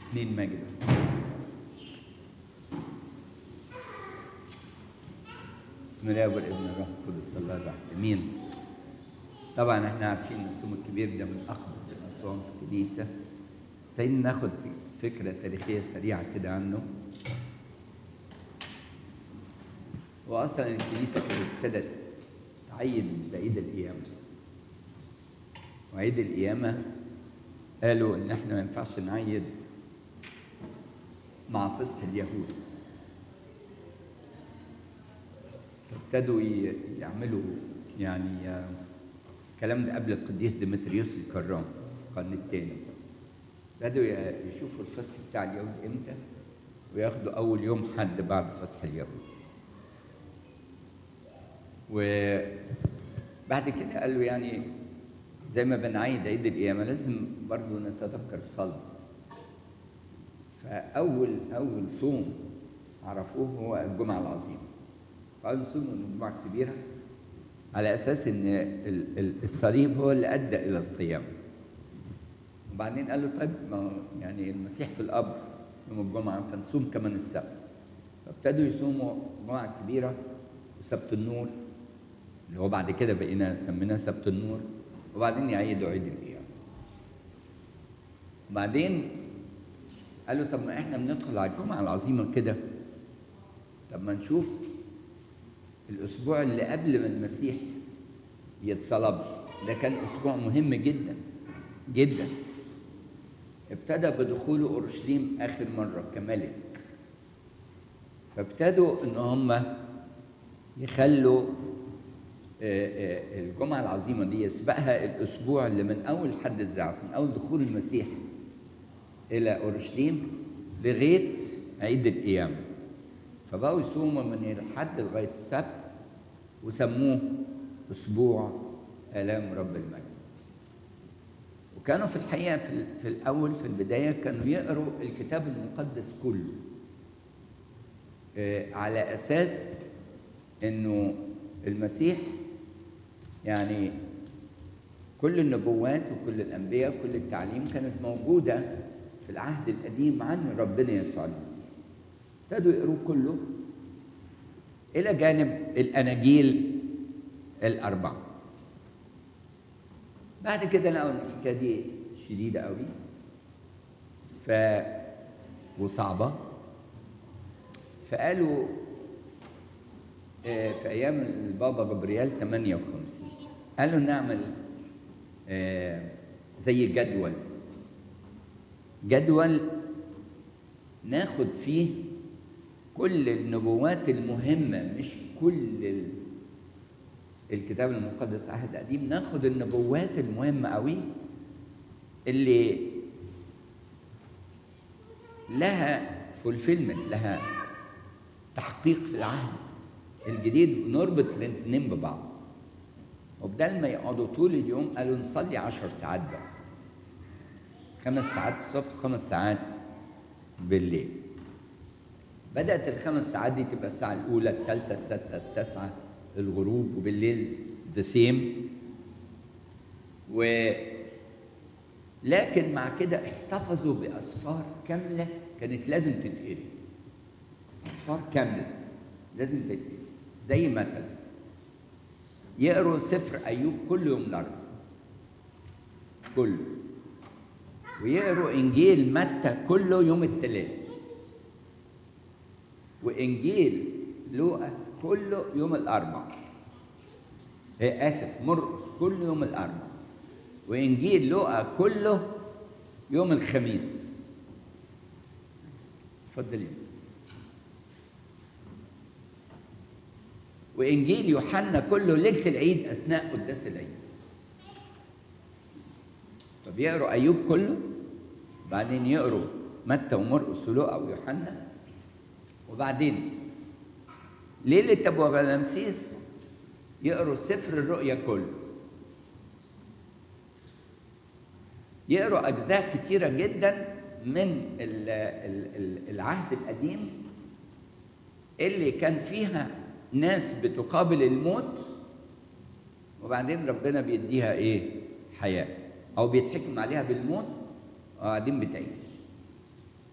اتنين مجد بسم الله والابن الروح القدس الله الواحد امين طبعا احنا عارفين ان الصوم الكبير ده من اقدس الاصوام في الكنيسه عايزين ناخد فكره تاريخيه سريعه كده عنه واصلا الكنيسه كانت ابتدت تعين بعيد القيامه وعيد القيامه قالوا ان احنا ما ينفعش نعيد مع فصح اليهود فابتدوا ي- يعملوا يعني آه، الكلام ده قبل القديس ديمتريوس الكرام القرن الثاني بدأوا ي- يشوفوا الفصح بتاع اليهود امتى وياخدوا اول يوم حد بعد فصح اليهود وبعد كده قالوا يعني زي ما بنعيد عيد القيامة لازم برضو نتذكر الصلاة فأول أول صوم عرفوه هو الجمعة العظيمة قالوا صوموا الجمعة الكبيرة على أساس إن ال- ال- الصليب هو اللي أدى إلى القيامة وبعدين قالوا طيب ما هو يعني المسيح في القبر يوم الجمعة فنصوم كمان السبت فابتدوا يصوموا الجمعة الكبيرة وسبت النور اللي هو بعد كده بقينا سميناه سبت النور وبعدين يعيدوا عيد القيامة وبعدين قالوا طب ما احنا بندخل على الجمعة العظيمة كده طب ما نشوف الأسبوع اللي قبل ما المسيح يتصلب ده كان أسبوع مهم جدا جدا ابتدى بدخوله أورشليم آخر مرة كملك فابتدوا إن هم يخلوا آه، آه، الجمعة العظيمة دي يسبقها الأسبوع اللي من أول حد الزعف من أول دخول المسيح إلى أورشليم لغاية عيد القيامة فبقوا يصوموا من الحد لغاية السبت وسموه أسبوع آلام رب المجد وكانوا في الحقيقة في, ال- في الأول في البداية كانوا يقروا الكتاب المقدس كله آه، على أساس إنه المسيح يعني كل النبوات وكل الأنبياء وكل التعليم كانت موجودة في العهد القديم عن ربنا يسوع المسيح ابتدوا يقروه كله إلى جانب الأناجيل الأربعة بعد كده لقوا إن الحكاية دي شديدة قوي ف وصعبة فقالوا آه، في أيام البابا جبريال 58 قالوا نعمل آه، زي جدول جدول ناخد فيه كل النبوات المهمة مش كل ال- الكتاب المقدس عهد قديم ناخد النبوات المهمة قوي اللي لها فولفيلمنت لها تحقيق في العهد الجديد ونربط الاثنين ببعض وبدل ما يقعدوا طول اليوم قالوا نصلي عشر ساعات بس خمس ساعات الصبح خمس ساعات بالليل بدأت الخمس ساعات دي تبقى الساعة الأولى الثالثة السادسة التاسعة الغروب وبالليل ذا سيم و لكن مع كده احتفظوا بأسفار كاملة كانت لازم تتقري أسفار كاملة لازم تتقري زي مثلا يقروا سفر أيوب كل يوم الأربعاء كله ويقروا إنجيل متى كله يوم الثلاث وإنجيل لوقا كله يوم الأربعاء إيه آسف مرقس كل يوم الأربعاء وإنجيل لوقا كله يوم الخميس اتفضلي وإنجيل يوحنا كله ليلة العيد أثناء قداس العيد فبيقروا أيوب كله بعدين يقروا متى ومرقس ولوقا ويوحنا وبعدين ليلة أبو غلامسيس يقروا سفر الرؤيا كله يقروا أجزاء كتيرة جدا من ال- ال- ال- العهد القديم اللي كان فيها ناس بتقابل الموت وبعدين ربنا بيديها ايه حياة او بيتحكم عليها بالموت وبعدين بتعيش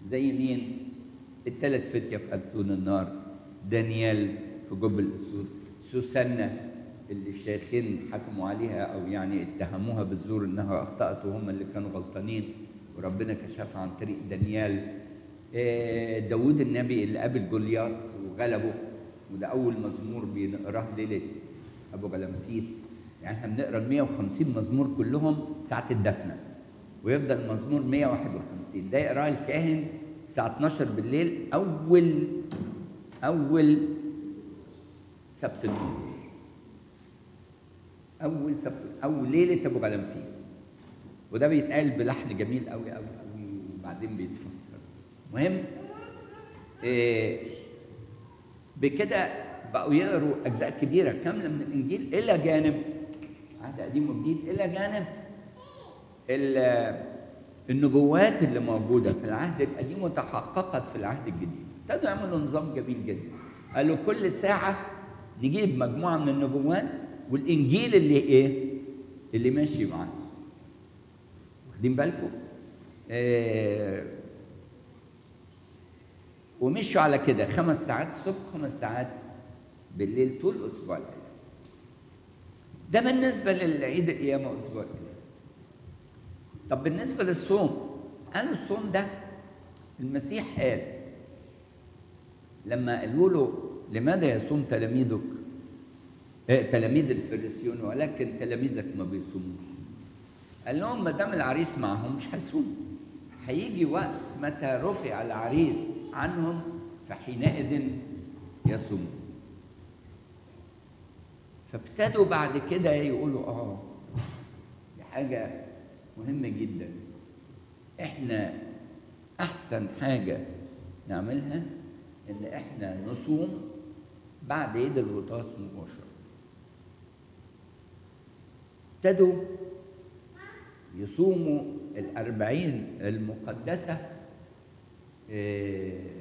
زي مين الثلاث فتية في أتون النار دانيال في جب الأسود سوسنة اللي الشيخين حكموا عليها أو يعني اتهموها بالزور إنها أخطأت وهم اللي كانوا غلطانين وربنا كشفها عن طريق دانيال آه، داود النبي اللي قابل جولياث وغلبه وده أول مزمور بنقراه ليلة أبو غلامسيس يعني احنا بنقرا ال 150 مزمور كلهم ساعة الدفنة ويفضل المزمور 151 ده يقراه الكاهن الساعة 12 بالليل أول أول سبت النور أول سبت أول ليلة أبو غلامسيس وده بيتقال بلحن جميل قوي قوي قوي وبعدين بيتفسر مهم إيه بكده بقوا يقروا اجزاء كبيره كامله من الانجيل الى جانب عهد قديم وجديد الى جانب ال- النبوات اللي موجوده في العهد القديم وتحققت في العهد الجديد ابتدوا يعملوا نظام جميل جدا قالوا كل ساعه نجيب مجموعه من النبوات والانجيل اللي ايه اللي ماشي معاه واخدين بالكم آه ومشوا على كده خمس ساعات الصبح خمس ساعات بالليل طول اسبوع العيد ده بالنسبه للعيد القيامه واسبوع العيد طب بالنسبه للصوم قالوا الصوم ده المسيح قال لما قالوا له لماذا يصوم تلاميذك آه، تلاميذ الفريسيون ولكن تلاميذك ما بيصوموش قال لهم ما دام العريس معهم مش هيصوموا هيجي وقت متى رفع العريس عنهم فحينئذ يصومون فابتدوا بعد كده يقولوا اه دي حاجه مهمه جدا احنا احسن حاجه نعملها ان احنا نصوم بعد عيد الغطاس مباشره ابتدوا يصوموا الأربعين المقدسة آه،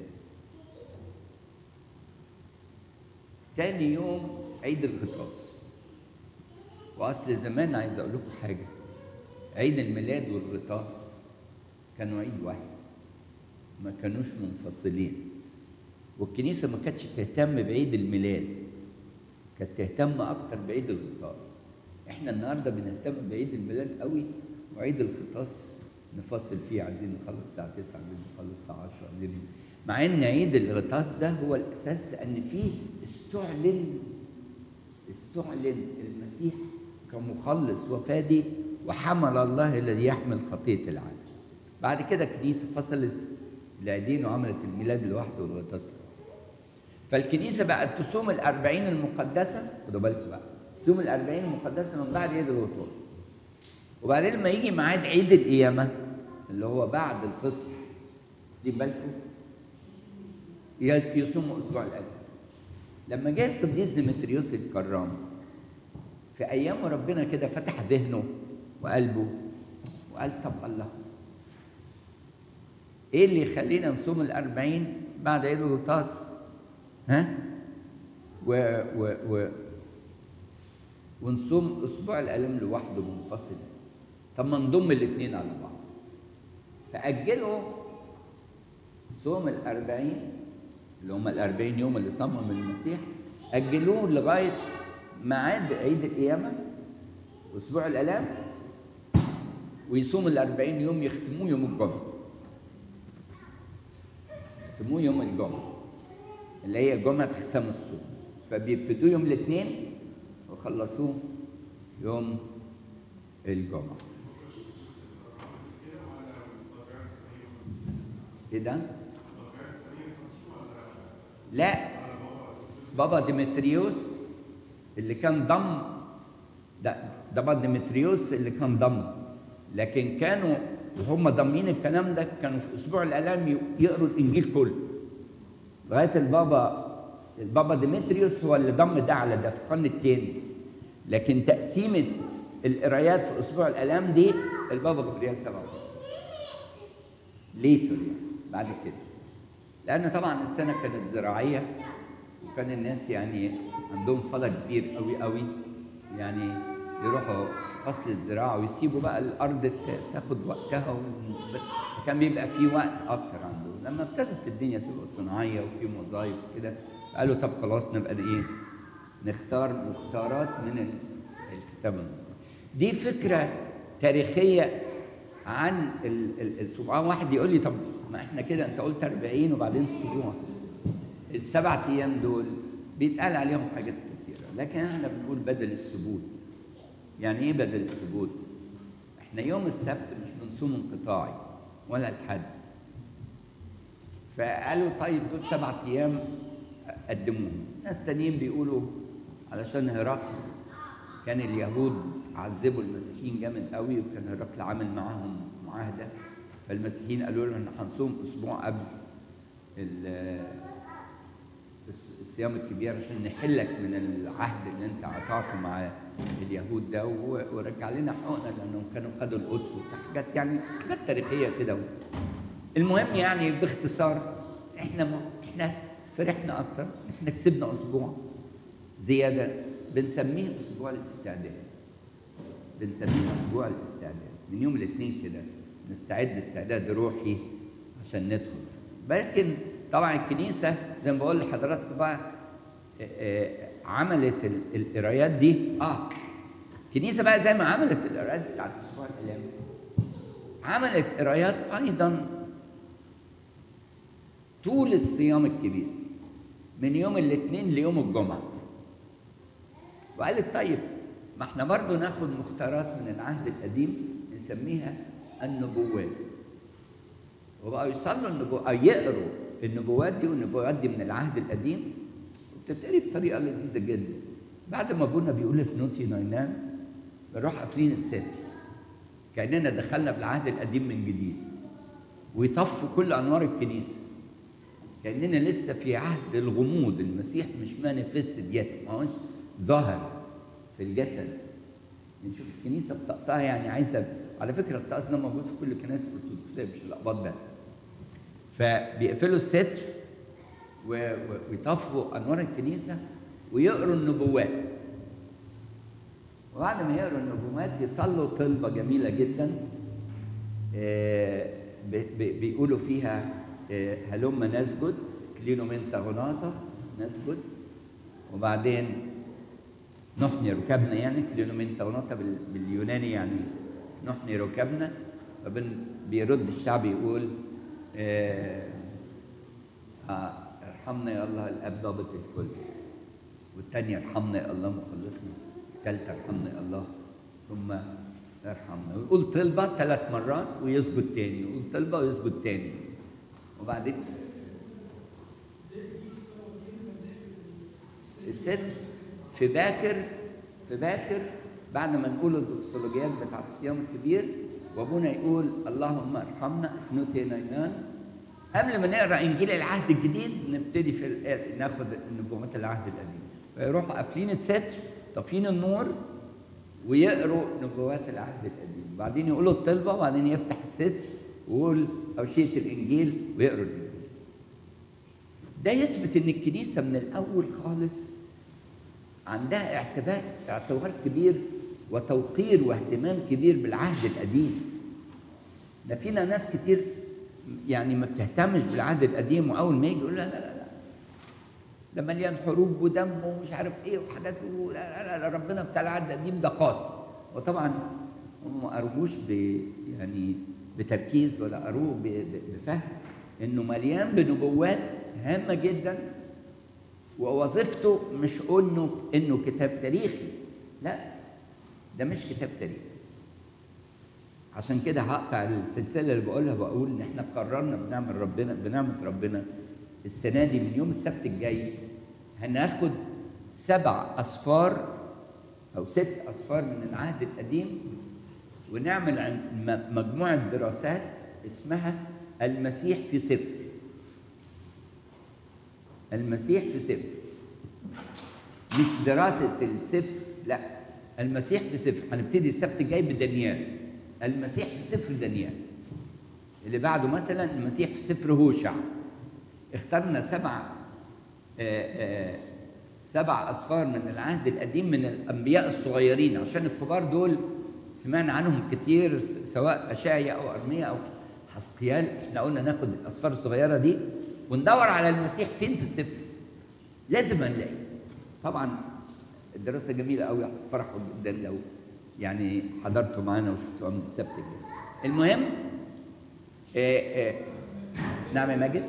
تاني يوم عيد الغطاس وأصل زمان عايز أقول لكم حاجة عيد الميلاد والغطاس كانوا عيد واحد ما كانوش منفصلين والكنيسة ما كانتش تهتم بعيد الميلاد كانت تهتم أكتر بعيد الغطاس احنا النهارده بنهتم بعيد الميلاد قوي وعيد الغطاس نفصل فيه عايزين نخلص الساعه 9 عايزين نخلص الساعه 10 عايزين مع ان عيد الغطاس ده هو الاساس لان فيه استعلن استعلن المسيح كمخلص وفادي وحمل الله الذي يحمل خطيه العالم بعد كده الكنيسه فصلت العيدين وعملت الميلاد لوحده والغطاس لوحده فالكنيسة بقت تصوم الأربعين المقدسة خدوا بالكم بقى تصوم الأربعين المقدسة من بعد عيد الوطور وبعدين لما يجي ميعاد عيد القيامة اللي هو بعد الفصح واخدين بالكم ي- يصوموا أسبوع الألف لما جه القديس ديمتريوس الكرام في أيامه ربنا كده فتح ذهنه وقلبه وقال طب الله ايه اللي يخلينا نصوم الأربعين بعد عيد الغطاس ها و و و ونصوم اسبوع الالام لوحده منفصل طب ما نضم الاثنين على بعض فاجلوا صوم الأربعين اللي هم الأربعين يوم اللي صامهم المسيح أجلوه لغاية ميعاد عيد القيامة أسبوع الآلام ويصوم الأربعين يوم يختموه يوم الجمعة يختموه يوم الجمعة اللي هي جمعة ختام الصوم فبيبتدوا يوم الاثنين وخلصوه يوم الجمعة ايه ده؟ لا بابا ديمتريوس اللي كان ضم ده ده بابا ديمتريوس اللي كان ضم لكن كانوا وهم ضامنين الكلام ده كانوا في اسبوع الالام يقروا الانجيل كله لغايه البابا البابا ديمتريوس هو اللي ضم ده على ده في القرن الثاني لكن تقسيمه القرايات في اسبوع الالام دي البابا جبريل 57 ليتر يعني بعد كده لان طبعا السنه كانت زراعيه وكان الناس يعني عندهم فضل كبير قوي قوي يعني يروحوا فصل الزراعه ويسيبوا بقى الارض ت- تاخد وقتها و- كان بيبقى في وقت اكتر عنده لما ابتدت الدنيا تبقى صناعيه وفي وظائف كده قالوا طب خلاص نبقى ايه نختار مختارات من ال- الكتاب المقدس دي فكره تاريخيه عن ال- ال- الاسبوع واحد يقول لي طب ما احنا كده انت قلت 40 وبعدين اسبوع السبع ايام دول بيتقال عليهم حاجات كتيره لكن احنا بنقول بدل السبوت يعني ايه بدل السبوت احنا يوم السبت مش بنصوم انقطاعي ولا الحد فقالوا طيب دول سبع ايام قدموهم ناس تانيين بيقولوا علشان هرقل كان اليهود عذبوا المسيحيين جامد قوي وكان هرقل عامل معاهم معاهده فالمسيحيين قالوا له احنا هنصوم اسبوع قبل ال- الص- الصيام الكبير عشان نحلك من العهد اللي انت قطعته مع اليهود ده و- ورجع لنا حقوقنا لانهم كانوا خدوا القدس وحاجات يعني حاجات تاريخيه كده المهم يعني باختصار احنا م... احنا فرحنا اكتر احنا كسبنا اسبوع زياده بنسميه اسبوع الاستعداد بنسميه اسبوع الاستعداد من يوم الاثنين كده نستعد استعداد روحي عشان ندخل لكن طبعا الكنيسه زي ما بقول لحضراتكم بقى آه، آه، عملت ال- القرايات دي اه الكنيسه بقى زي ما عملت القرايات بتاعت اسبوع الالام عملت قرايات ايضا طول الصيام الكبير من يوم الاثنين ليوم الجمعه وقالت طيب ما احنا برضو ناخد مختارات من العهد القديم نسميها النبوات وبقوا يصلوا النبوات أو يقروا النبوات دي والنبوات دي من العهد القديم وبتتقري بطريقه لذيذه جدا بعد ما ابونا بيقول في نوتي ناينان بنروح قافلين الستر كاننا دخلنا في العهد القديم من جديد ويطفوا كل انوار الكنيسه كاننا لسه في عهد الغموض المسيح مش مانيفستد يت ما هوش ظاهر في الجسد نشوف الكنيسه بطقسها يعني عايزه على فكره الطقس ده موجود في كل الكنائس الارثوذكسيه مش الاقباط بس فبيقفلوا الستر و- و- ويطفوا انوار الكنيسه ويقروا النبوات وبعد ما يقروا النبوات يصلوا طلبه جميله جدا آه، ب- ب- بيقولوا فيها آه، هلم نسجد كلينو من تغناطة نسجد وبعدين نحني ركبنا يعني كلينو من تغناطة بال- باليوناني يعني نحني ركبنا فبيرد الشعب يقول آه، آه، ارحمنا يا الله الاب ضابط الكل والتانية ارحمنا يا الله مخلصنا الثالثة ارحمنا يا الله ثم ارحمنا ويقول طلبة ثلاث مرات ويسجد تاني يقول طلبة ويسجد تاني وبعدين الست في باكر في باكر بعد ما نقول الدوكسولوجيات بتاعت الصيام الكبير وابونا يقول اللهم ارحمنا اثنتي نيمان قبل ما نقرا انجيل العهد الجديد نبتدي في ال- ناخد نبوات العهد القديم فيروحوا قافلين الستر طافين النور ويقروا نبوات العهد القديم بعدين يقولوا الطلبه وبعدين يفتح الستر ويقول اوشيه الانجيل ويقروا الانجيل ده يثبت ان الكنيسه من الاول خالص عندها اعتبار اعتبار كبير وتوقير واهتمام كبير بالعهد القديم ده فينا ناس كتير يعني ما بتهتمش بالعهد القديم واول ما يجي يقول لا لا لا لا ده مليان حروب ودم ومش عارف ايه وحاجات و- لا لا لا ربنا بتاع العهد القديم ده قاسي وطبعا هم ما قروش ب يعني بتركيز ولا قروه ب- ب- بفهم انه مليان بنبوات هامه جدا ووظيفته مش انه انه كتاب تاريخي لا ده مش كتاب تاريخي عشان كده هقطع السلسله اللي بقولها بقول ان احنا قررنا بنعمل ربنا بنعمه ربنا السنه دي من يوم السبت الجاي هناخد سبع اصفار او ست اصفار من العهد القديم ونعمل عن م- مجموعه دراسات اسمها المسيح في سفر المسيح في سفر مش دراسة السفر لا المسيح في سفر هنبتدي السبت الجاي بدانيال المسيح في سفر دانيال اللي بعده مثلا المسيح في سفر هوشع اخترنا سبع آه، آه، سبع أصفار من العهد القديم من الأنبياء الصغيرين عشان الكبار دول سمعنا عنهم كتير سواء أشعيا أو أرميا أو حسقيال احنا قلنا ناخد الأصفار الصغيرة دي وندور على المسيح فين في السفر لازم هنلاقي طبعا الدراسة جميلة قوي فرحوا جدا لو يعني حضرتوا معانا وشفتوها من السبت الجاي المهم آه آه نعم يا ماجد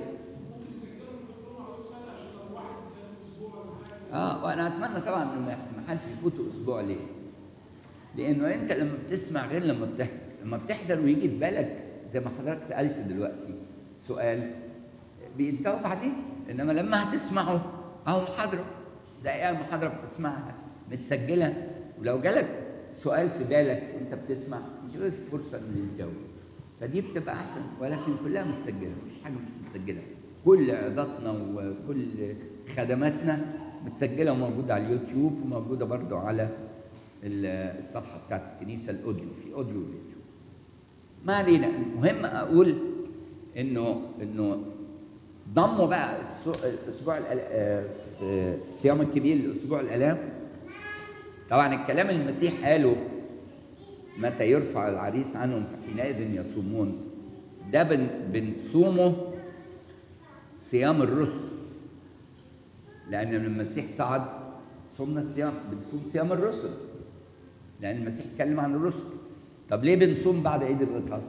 اه وانا اتمنى طبعا ان ما حدش يفوته اسبوع ليه لانه انت لما بتسمع غير لما بتحضر لما بتحضر ويجي في بالك زي ما حضرتك سالت دلوقتي سؤال بينتهوا بعدين انما لما هتسمعه اهو محاضره دقيقه محاضره بتسمعها متسجله ولو جالك سؤال في بالك وانت بتسمع مش هيبقى في فرصه ان تجاوب فدي بتبقى احسن ولكن كلها متسجله مفيش حاجه مش متسجله كل عظاتنا وكل خدماتنا متسجله وموجوده على اليوتيوب وموجوده برضو على الصفحه بتاعت الكنيسه الاوديو في اوديو وفيديو ما علينا المهم اقول انه انه ضموا بقى الاسبوع الصيام الكبير لاسبوع الالام طبعا الكلام المسيح قاله متى يرفع العريس عنهم فحينئذ يصومون ده بن بنصومه صيام الرسل لأن لما المسيح صعد صمنا الصيام بنصوم صيام الرسل لأن المسيح اتكلم عن الرسل طب ليه بنصوم بعد عيد الغطاس؟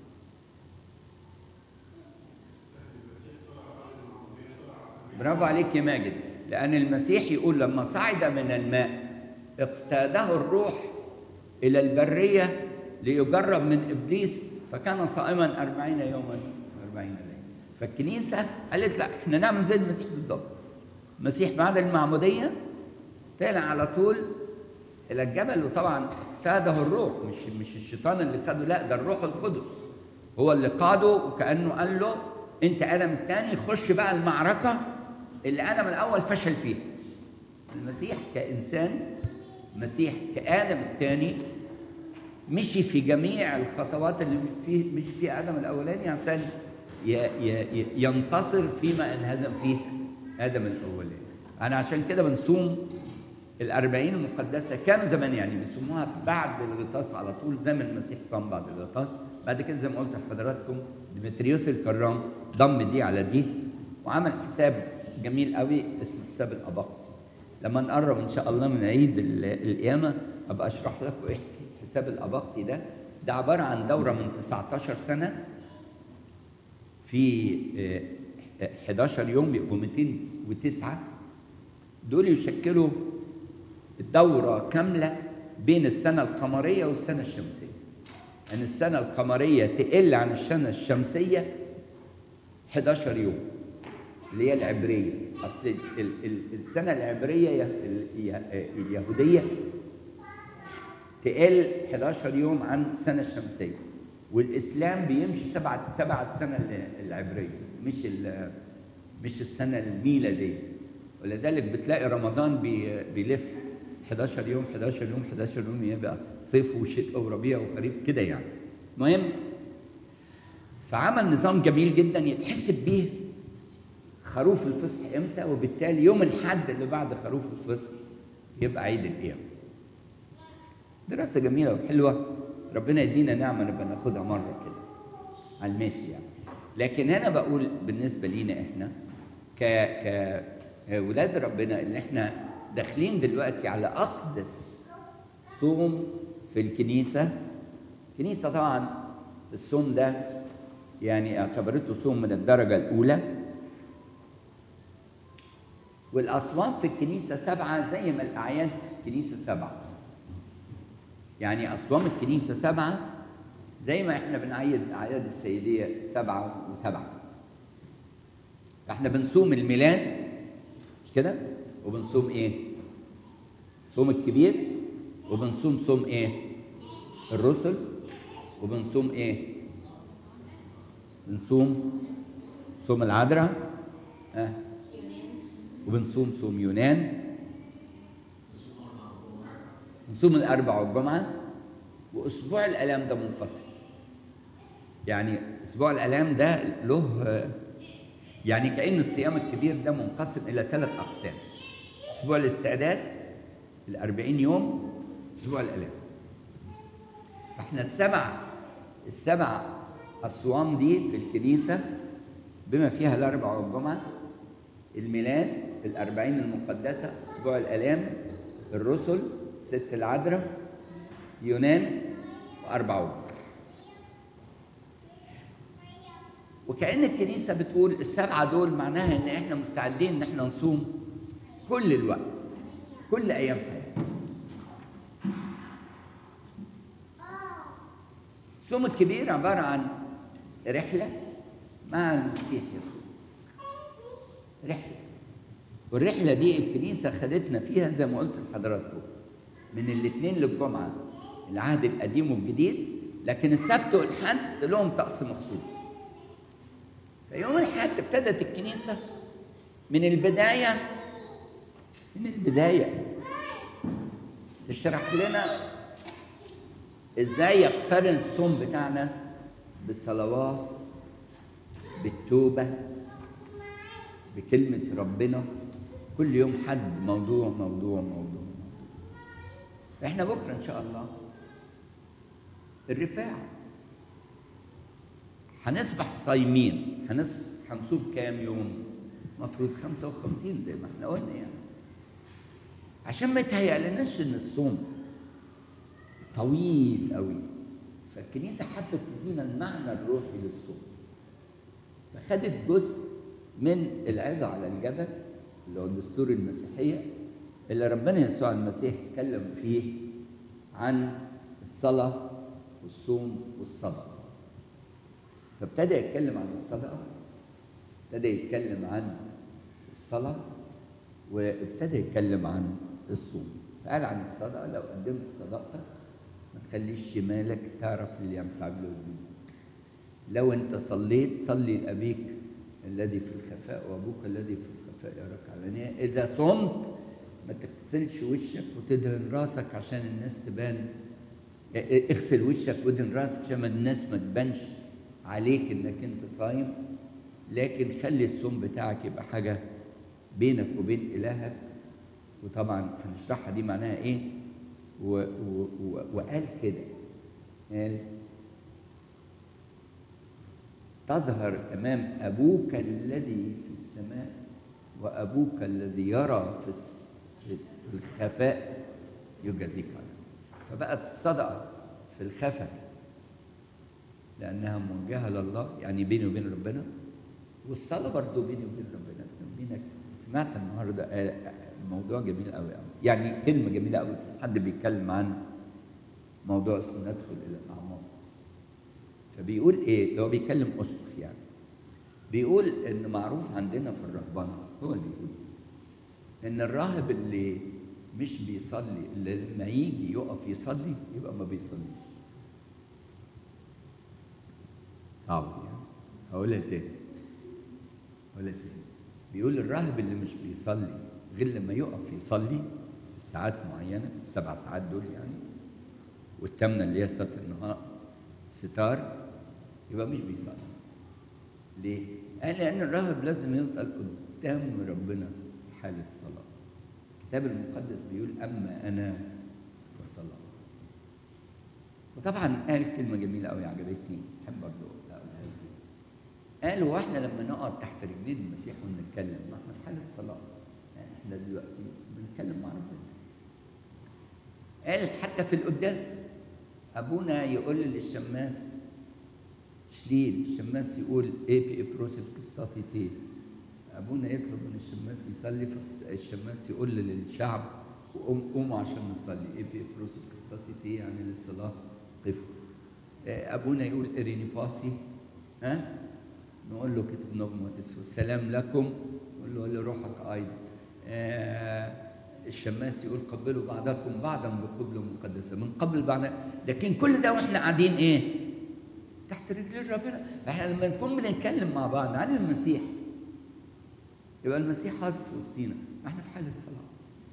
برافو عليك يا ماجد لأن المسيح يقول لما صعد من الماء اقتاده الروح إلى البرية ليجرب من إبليس فكان صائما أربعين يوما أربعين ليلة فالكنيسة قالت لا احنا نعمل زي المسيح بالظبط المسيح بعد المعمودية طلع على طول إلى الجبل وطبعا اقتاده الروح مش مش الشيطان اللي خده لا ده الروح القدس هو اللي قاده وكأنه قال له أنت آدم الثاني خش بقى المعركة اللي آدم الأول فشل فيها المسيح كإنسان المسيح كآدم الثاني مشي في جميع الخطوات اللي فيه مشي فيها آدم الأولاني عشان ينتصر فيما انهزم فيه آدم الأولاني أنا عشان كده بنصوم الأربعين المقدسة كانوا زمان يعني بيصوموها بعد الغطاس على طول زي ما المسيح صام بعد الغطاس بعد كده زي ما قلت لحضراتكم ديمتريوس الكرام ضم دي على دي وعمل حساب جميل قوي اسمه حساب الأباقطي لما نقرب ان شاء الله من عيد القيامه ابقى اشرح لكم ايه حساب الاباقي ده ده عباره عن دوره من 19 سنه في 11 يوم يبقوا 209 دول يشكلوا الدوره كامله بين السنه القمريه والسنه الشمسيه ان يعني السنه القمريه تقل عن السنه الشمسيه 11 يوم اللي هي العبريه اصل السنه العبريه اليهوديه تقل 11 يوم عن السنه الشمسيه والاسلام بيمشي تبع تبع السنه العبريه مش مش السنه الميلاديه ولذلك بتلاقي رمضان بي بيلف 11 يوم 11 يوم 11 يوم يبقى صيف وشتاء وربيع وخريف كده يعني المهم فعمل نظام جميل جدا يتحسب بيه خروف الفصح امتى وبالتالي يوم الحد اللي بعد خروف الفصح يبقى عيد القيامة دراسة جميلة وحلوة ربنا يدينا نعمة نبقى ناخدها مرة كده على الماشي يعني لكن هنا بقول بالنسبة لينا احنا ك كولاد ربنا ان احنا داخلين دلوقتي على اقدس صوم في الكنيسة الكنيسة طبعا الصوم ده يعني اعتبرته صوم من الدرجة الأولى والأصوام في الكنيسة سبعة زي ما الأعياد في الكنيسة سبعة يعني أصوام الكنيسة سبعة زي ما احنا بنعيد أعياد السيدية سبعة وسبعة فاحنا بنصوم الميلاد مش كده وبنصوم ايه الصوم الكبير وبنصوم صوم ايه الرسل وبنصوم ايه بنصوم صوم العذراء ها وبنصوم صوم يونان نصوم الأربع والجمعة وأسبوع الآلام ده منفصل يعني أسبوع الآلام ده له يعني كأن الصيام الكبير ده منقسم إلى ثلاث أقسام اسبوع الاستعداد الأربعين يوم اسبوع الالام فاحنا السبع السبع اصوام دي في الكنيسه بما فيها الاربع والجمعه الميلاد الأربعين المقدسة أسبوع الآلام الرسل ست العذراء يونان وأربعون وكأن الكنيسة بتقول السبعة دول معناها إن إحنا مستعدين إن إحنا نصوم كل الوقت كل أيام حياتنا الصوم الكبير عبارة عن رحلة مع المسيح يسوع رحلة والرحلة دي الكنيسة خدتنا فيها زي ما قلت لحضراتكم من الاثنين للجمعة العهد القديم والجديد لكن السبت والحد لهم طقس مخصوص فيوم الحد ابتدت الكنيسة من البداية من البداية تشرح لنا ازاي يقترن الصوم بتاعنا بالصلوات بالتوبة بكلمة ربنا كل يوم حد موضوع موضوع موضوع احنا بكرة ان شاء الله الرفاع هنصبح صايمين هنص هنصوم كام يوم المفروض 55 زي ما احنا قلنا يعني عشان ما يتهيألناش ان الصوم طويل قوي فالكنيسة حبت تدينا المعنى الروحي للصوم فخدت جزء من العظة على الجبل اللي هو دستور المسيحية اللي ربنا يسوع المسيح اتكلم فيه عن الصلاة والصوم والصدقة فابتدى يتكلم عن الصدقة ابتدى يتكلم عن الصلاة وابتدى يتكلم عن الصوم فقال عن الصدقة لو قدمت صدقتك ما تخليش شمالك تعرف اللي عم تعمله قدامك لو انت صليت صلي لأبيك الذي في الخفاء وابوك الذي في الخفاء يراك علانية اذا صمت ما تغسلش وشك وتدهن راسك عشان الناس تبان اغسل وشك وادهن راسك عشان الناس ما تبانش عليك انك انت صايم لكن خلي الصوم بتاعك يبقى حاجه بينك وبين الهك وطبعا هنشرحها دي معناها ايه و و و وقال كده قال تظهر امام ابوك الذي في السماء وابوك الذي يرى في في الخفاء يجازيك عليه فبقت الصدقه في الخفاء لانها موجهه لله يعني بيني وبين ربنا والصلاه برضه بيني وبين ربنا بينك سمعت النهارده موضوع جميل قوي قوي يعني كلمه جميله قوي حد بيتكلم عن موضوع اسمه ندخل الى الاعماق فبيقول ايه هو بيتكلم اسقف يعني بيقول ان معروف عندنا في الرهبنه هو اللي بيقول ان الراهب اللي مش بيصلي اللي لما يجي يقف يصلي يبقى ما بيصليش صعب يعني هقولها تاني هقولها تاني بيقول الراهب اللي مش بيصلي غير لما يقف يصلي في ساعات معينه السبع ساعات دول يعني والثامنه اللي هي صلاه النهار ستار يبقى مش بيصلي ليه؟ قال لأن الراهب لازم يفضل قدام ربنا في حالة صلاة الكتاب المقدس بيقول أما أنا فصلاة وطبعا قال كلمة جميلة قوي عجبتني أحب برضه أقولها لكم قال هو احنا لما نقعد تحت رجلين المسيح ونتكلم ما احنا في حالة صلاة يعني احنا دلوقتي بنتكلم مع ربنا قال حتى في القداس أبونا يقول للشماس شليل الشماس يقول ايه بي بروسيف كستاتي تي ابونا يطلب من الشماس يصلي فالشماس يقول للشعب وقوم قوموا عشان نصلي ايه بي بروسيف كستاتي تي يعني للصلاه قفوا ابونا يقول اريني باسي ها نقول له كتب نغمتس والسلام لكم نقول له لروحك ايضا آه الشماس يقول قبلوا بعضكم بعضا بقبلة مقدسة من قبل بعض لكن كل ده واحنا قاعدين ايه تحت رجلين ربنا احنا لما نكون بنتكلم مع بعض عن المسيح يبقى المسيح حاضر في وسطينا احنا في حالة صلاة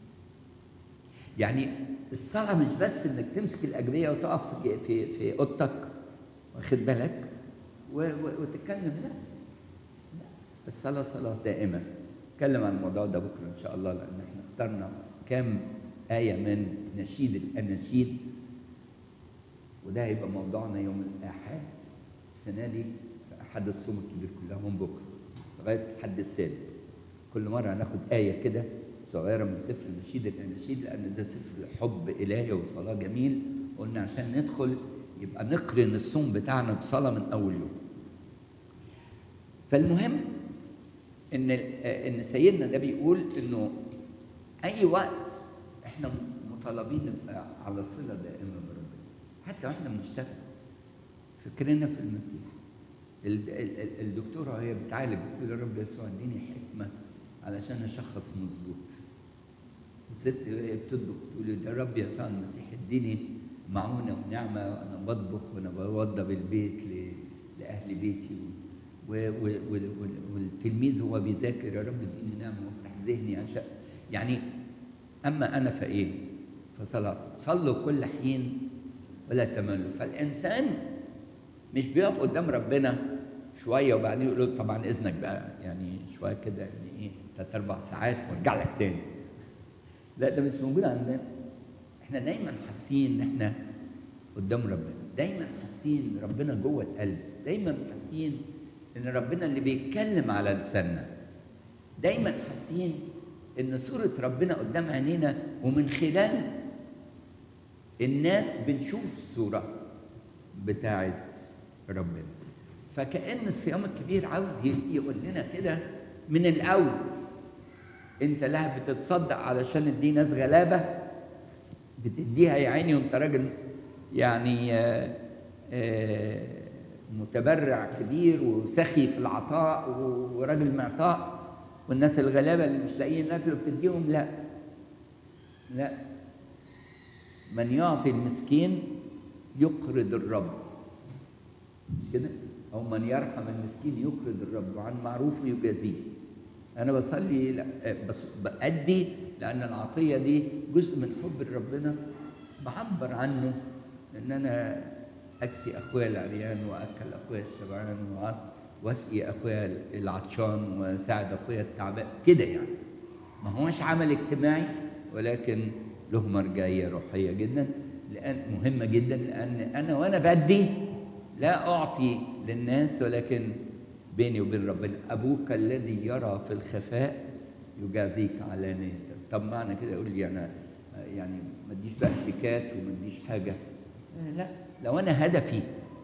يعني الصلاة مش بس انك تمسك الأجبية وتقف في في, في اوضتك واخد بالك و و وتتكلم لا لا الصلاة صلاة دائمة نتكلم عن الموضوع ده بكرة إن شاء الله لأن احنا اخترنا كام آية من نشيد الأناشيد وده هيبقى موضوعنا يوم الأحد السنة دي في أحد الصوم الكبير كلها من بكرة لغاية الحد السادس كل مرة هناخد آية كده صغيرة من سفر نشيد الأناشيد لأن ده سفر حب إلهي وصلاة جميل قلنا عشان ندخل يبقى نقرن الصوم بتاعنا بصلاة من أول يوم فالمهم ان ان سيدنا ده بيقول انه اي وقت احنا مطالبين نبقى على صله دائمه بربنا حتى واحنا بنشتغل فكرنا في المسيح ال- ال- ال- الدكتوره وهي بتعالج بتقول يا رب يسوع اديني حكمه علشان اشخص مظبوط الست وهي بتطبخ تقول يا رب يسوع المسيح اديني معونه ونعمه وانا بطبخ وانا بوضب البيت ل- لاهل بيتي و- و- و- وال- والتلميذ هو بيذاكر يا رب اديني نعمه وافتح ذهني عشان يعني اما انا فايه فصلاه صلوا كل حين ولا تملوا فالانسان مش بيقف قدام ربنا شويه وبعدين يقول له طبعا اذنك بقى يعني شويه كده يعني ايه ثلاث اربع ساعات وارجع لك تاني لا ده مش موجود عندنا احنا دايما حاسين ان احنا قدام ربنا دايما حاسين ربنا جوه القلب دايما حاسين ان ربنا اللي بيتكلم على لساننا دايما حاسين ان صورة ربنا قدام عينينا ومن خلال الناس بنشوف الصورة بتاعت ربنا فكأن الصيام الكبير عاوز يقول لنا كده من الأول انت لا بتتصدق علشان تدي ناس غلابة بتديها يا عيني وانت راجل يعني آه آه متبرع كبير وسخي في العطاء وراجل معطاء والناس الغلابه اللي مش لاقيين ناكل وبتديهم لا لا من يعطي المسكين يقرض الرب مش كده او من يرحم المسكين يقرض الرب وعن معروفه يجازيه انا بصلي لا بس بأدي لان العطيه دي جزء من حب ربنا بعبر عنه ان انا اكسي اخويا العريان واكل اخويا الشبعان واسقي اخويا العطشان واساعد اخويا التعبان كده يعني ما هوش عمل اجتماعي ولكن له مرجعيه روحيه جدا لان مهمه جدا لان انا وانا بدي لا اعطي للناس ولكن بيني وبين ربنا ابوك الذي يرى في الخفاء يجازيك علانيه طب معنى كده يقول لي انا يعني ما اديش بقى شيكات وما اديش حاجه لا لو انا هدفي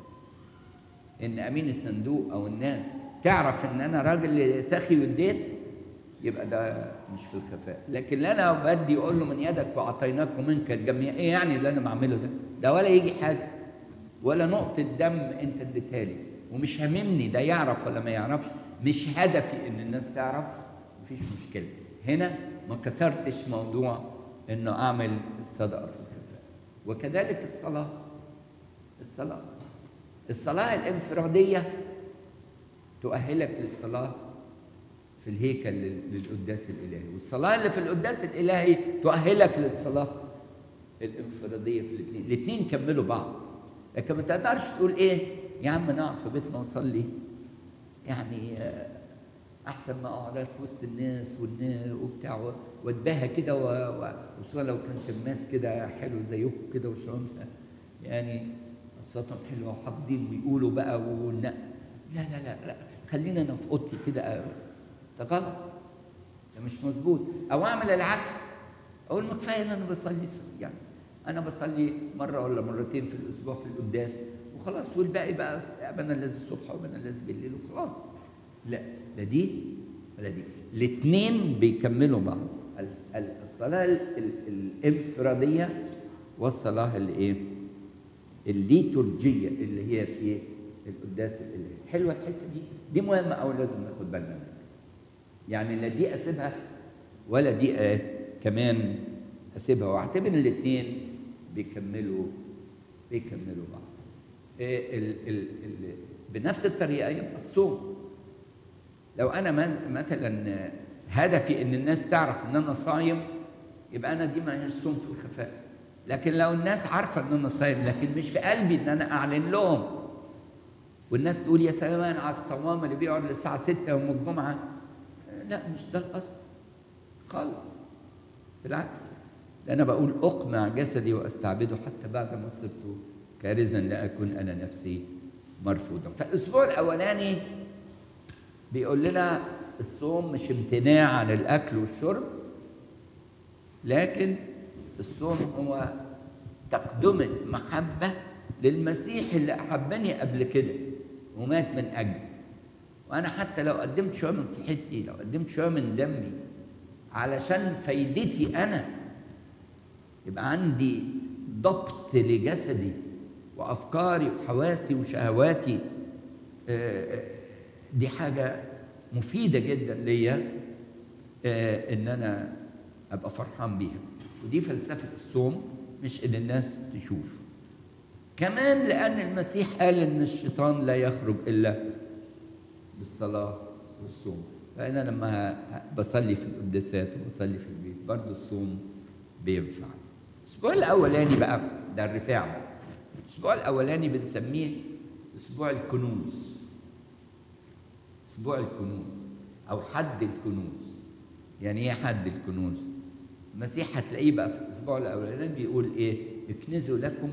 ان امين الصندوق او الناس تعرف ان انا راجل سخي واديت يبقى ده مش في الخفاء لكن لا انا بدي اقول له من يدك واعطيناك ومنك الجميع ايه يعني اللي انا بعمله ده ده ولا يجي حاجه ولا نقطه دم انت اديتها لي ومش هاممني ده يعرف ولا ما يعرفش مش هدفي ان الناس تعرف مفيش مشكله هنا ما كسرتش موضوع انه اعمل الصدقه في الخفاء وكذلك الصلاه الصلاة الصلاة الانفرادية تؤهلك للصلاة في الهيكل للقداس الإلهي والصلاة اللي في القداس الإلهي تؤهلك للصلاة الانفرادية في الاثنين الاثنين كملوا بعض لكن ما تقدرش تقول ايه يا عم نقعد في بيتنا نصلي يعني احسن ما اقعد في وسط الناس والناس وبتاع واتباهى كده وخصوصا لو كان شماس كده حلو زيكم كده وشمسه يعني صوتهم حلوه وحافظين ويقولوا بقى والنا لا لا لا لا خلينا انا في اوضتي كده ده غلط ده مش مظبوط او اعمل العكس اقول ما كفايه ان انا بصلي يعني انا بصلي مره ولا مرتين في الاسبوع في القداس وخلاص والباقي بقى ابانا الذي الصبح وابانا الذي بالليل وخلاص لا لا دي ولا دي الاثنين بيكملوا بعض الصلاه الانفراديه والصلاه اللي ايه الليتورجيه اللي هي في القداس الالهي حلوه الحته دي دي مهمه قوي لازم ناخد بالنا منها يعني لا دي اسيبها ولا دي آه كمان اسيبها واعتبر الاثنين بيكملوا بيكملوا بعض آه ال ال ال بنفس الطريقه يبقى الصوم لو انا مثلا هدفي ان الناس تعرف ان انا صايم يبقى انا دي ما هيش صوم في الخفاء لكن لو الناس عارفه ان انا صايم لكن مش في قلبي ان انا اعلن لهم والناس تقول يا سلام على الصوام اللي بيقعد للساعه 6 يوم الجمعه لا مش ده الاصل خالص بالعكس ده انا بقول اقمع جسدي واستعبده حتى بعد ما صرت كارزا لا اكون انا نفسي مرفوضا فالاسبوع الاولاني بيقول لنا الصوم مش امتناع عن الاكل والشرب لكن الصوم هو تقدمة محبة للمسيح اللي أحبني قبل كده ومات من أجلي وأنا حتى لو قدمت شوية من صحتي لو قدمت شوية من دمي علشان فايدتي أنا يبقى عندي ضبط لجسدي وأفكاري وحواسي وشهواتي دي حاجة مفيدة جدا ليا إن أنا أبقى فرحان بيها ودي فلسفة الصوم مش إن الناس تشوف كمان لأن المسيح قال إن الشيطان لا يخرج إلا بالصلاة والصوم فأنا لما بصلي في القداسات وبصلي في البيت برضه الصوم بينفع الأسبوع الأولاني بقى ده الرفاع الأسبوع الأولاني بنسميه أسبوع الكنوز أسبوع الكنوز أو حد الكنوز يعني إيه حد الكنوز؟ المسيح هتلاقيه بقى في الأسبوع الأولاني بيقول إيه؟ اكنزوا لكم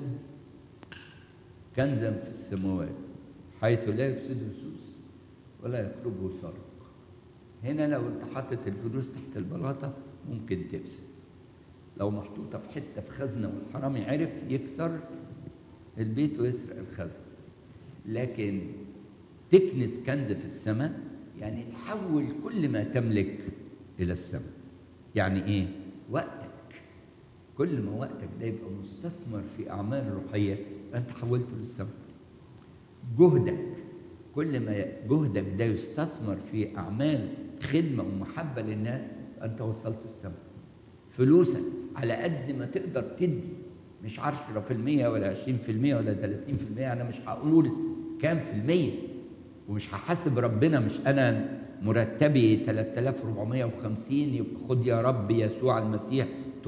كنزا في السماوات حيث لا يفسده سوس ولا يقربه سرق هنا لو انت حاطط الفلوس تحت البلاطه ممكن تفسد لو محطوطه في حته في خزنه والحرامي عرف يكسر البيت ويسرق الخزنه لكن تكنس كنز في السماء يعني تحول كل ما تملك الى السماء يعني ايه وقتك كل ما وقتك ده يبقى مستثمر في اعمال روحيه فانت حولته للسماء جهدك كل ما جهدك ده يستثمر في اعمال خدمه ومحبه للناس انت وصلت السماء فلوسك على قد ما تقدر تدي مش 10% ولا 20% ولا 30% انا مش هقول كام في المية ومش هحاسب ربنا مش انا مرتبي 3450 يبقى خد يا رب يسوع المسيح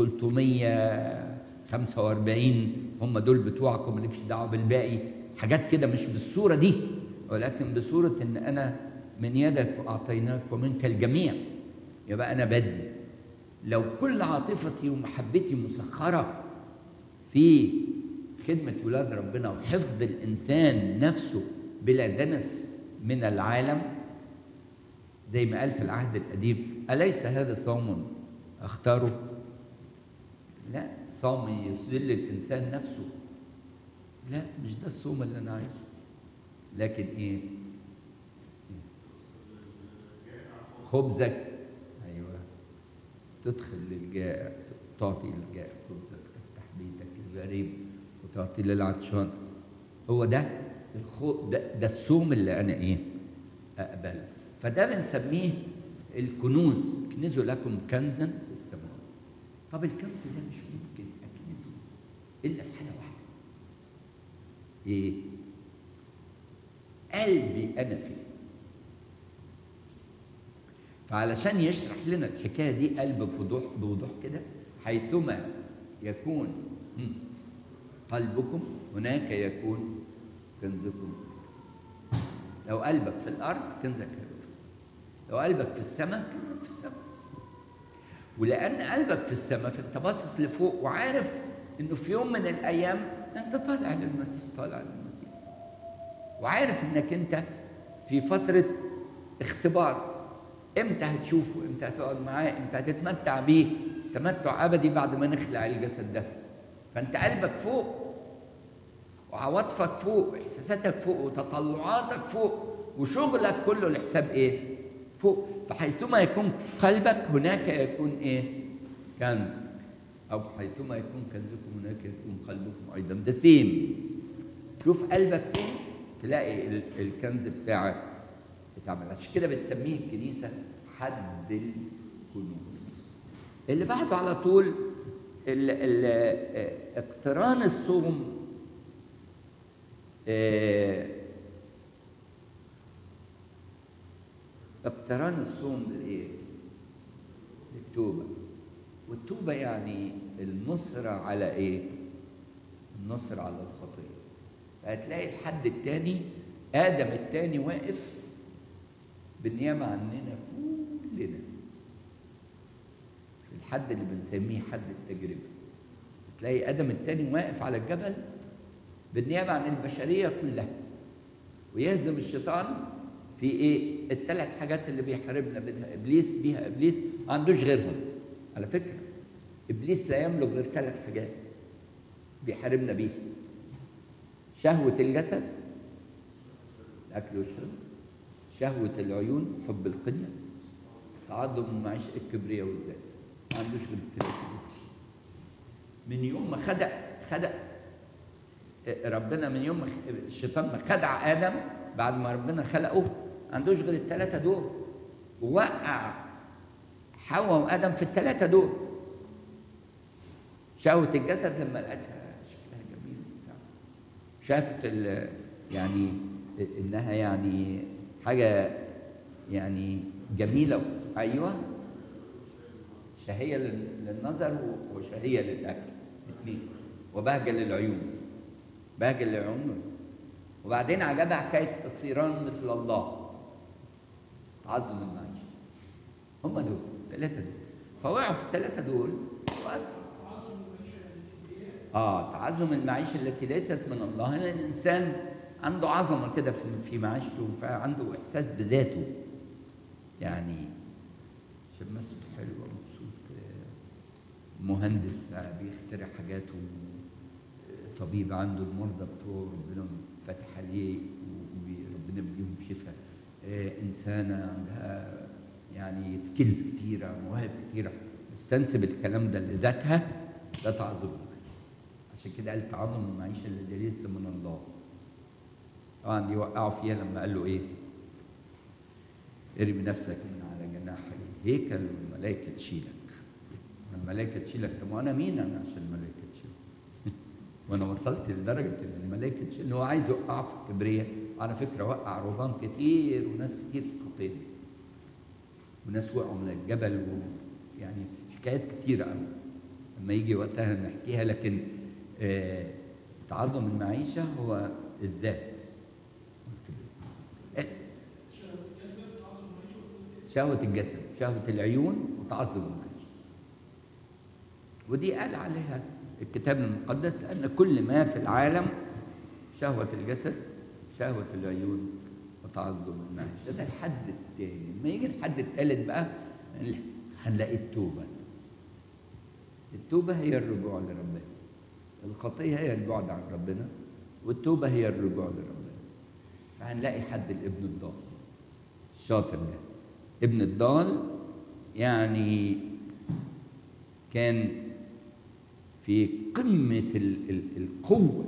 345 هم دول بتوعك ومالكش دعوه بالباقي حاجات كده مش بالصوره دي ولكن بصوره ان انا من يدك واعطيناك ومنك الجميع يبقى انا بدي لو كل عاطفتي ومحبتي مسخره في خدمه ولاد ربنا وحفظ الانسان نفسه بلا دنس من العالم زي ما قال في العهد القديم أليس هذا صوم أختاره؟ لا صوم يذل الإنسان نفسه لا مش ده الصوم اللي أنا عايزه لكن إيه؟ خبزك أيوه تدخل للجائع تعطي للجائع خبزك تفتح بيتك الغريب وتعطي للعطشان هو ده الخو ده, ده الصوم اللي أنا إيه؟ أقبله فده بنسميه الكنوز اكنزوا لكم كنزا في السماء طب الكنز ده مش ممكن اكنزه الا في حاله واحده ايه قلبي انا فيه فعلشان يشرح لنا الحكايه دي قلب بوضوح بوضوح كده حيثما يكون قلبكم هناك يكون كنزكم لو قلبك في الارض كنزك هيبقى لو قلبك في السماء كنزك في السماء ولان قلبك في السماء فانت باصص لفوق وعارف انه في يوم من الايام انت طالع للمسيح طالع للمسيح وعارف انك انت في فتره اختبار امتى هتشوفه امتى هتقعد معاه امتى هتتمتع بيه تمتع ابدي بعد ما نخلع الجسد ده فانت قلبك فوق وعواطفك فوق واحساساتك فوق وتطلعاتك فوق وشغلك كله لحساب ايه فوق فحيثما يكون قلبك هناك يكون ايه كنز او حيثما يكون كنزكم هناك يكون قلبكم ايضا ده سيم شوف قلبك فين تلاقي الكنز بتاعك بتعمل عشان كده بتسميه الكنيسه حد الكنوز اللي بعده على طول ال ال اقتران الصوم اه اقتران الصوم بالايه؟ بالتوبه والتوبه يعني النصر على ايه؟ النصر على الخطيه فهتلاقي الحد الثاني ادم الثاني واقف بالنيابه عننا كلنا في الحد اللي بنسميه حد التجربة تلاقي آدم التاني واقف على الجبل بالنيابة عن البشرية كلها ويهزم الشيطان في ايه الثلاث حاجات اللي بيحاربنا بيها ابليس بيها ابليس ما عندوش غيرهم على فكره ابليس لا يملك غير ثلاث حاجات بيحاربنا بيها شهوه الجسد الاكل والشرب شهوه العيون حب القنيه تعظم المعيشه الكبرياء والذات ما عندوش غير الثلاثه من يوم ما خدع خدع ربنا من يوم ما الشيطان ما خدع ادم بعد ما ربنا خلقه ما عندوش غير الثلاثه دول ووقع حواء وادم في الثلاثه دول شهوه الجسد لما لقتها شكلها جميل وبتاع شافت يعني انها يعني حاجه يعني جميله ايوه شهيه للنظر وشهيه للاكل اثنين وبهجه للعيون بهجه للعيون وبعدين عجبها حكايه الصيران مثل الله تعظم المعيشه هم دول الثلاثه دول فوقعوا في الثلاثه دول اه تعظم المعيشه التي ليست من الله لان الانسان عنده عظمه كده في في معيشته فعنده احساس بذاته يعني شمسته حلوه مبسوط مهندس بيخترع حاجات طبيب عنده المرضى بتوعه ربنا فتح عليه وربنا بيديهم شفاء آه انسانه عندها يعني سكيلز كتيره مواهب كتيره استنسب الكلام ده لذاتها ده تعظم عشان كده قال تعظم المعيشه اللي ليس من الله طبعا دي وقعوا فيها لما قال له ايه ارمي نفسك من على جناح الهيكل والملائكه تشيلك الملائكه تشيلك طب وانا مين انا عشان الملائكه تشيلك وانا وصلت لدرجه ان الملائكه تشيل ان هو عايز يوقع في الكبرياء على فكره وقع رهبان كتير وناس كتير في الخطيه وناس وقعوا من الجبل ويعني حكايات كتيره قوي لما يجي وقتها نحكيها لكن آه تعظم المعيشه هو الذات شهوة الجسد شهوة العيون وتعظم المعيشة ودي قال عليها الكتاب المقدس أن كل ما في العالم شهوة الجسد شهوة العيون وتعظم المعيشة ده الحد التاني لما يجي الحد التالت بقى هنلاقي التوبة التوبة هي الرجوع لربنا الخطية هي البعد عن ربنا والتوبة هي الرجوع لربنا فهنلاقي حد الابن الضال الشاطر ده ابن الضال يعني كان في قمة ال ال القوة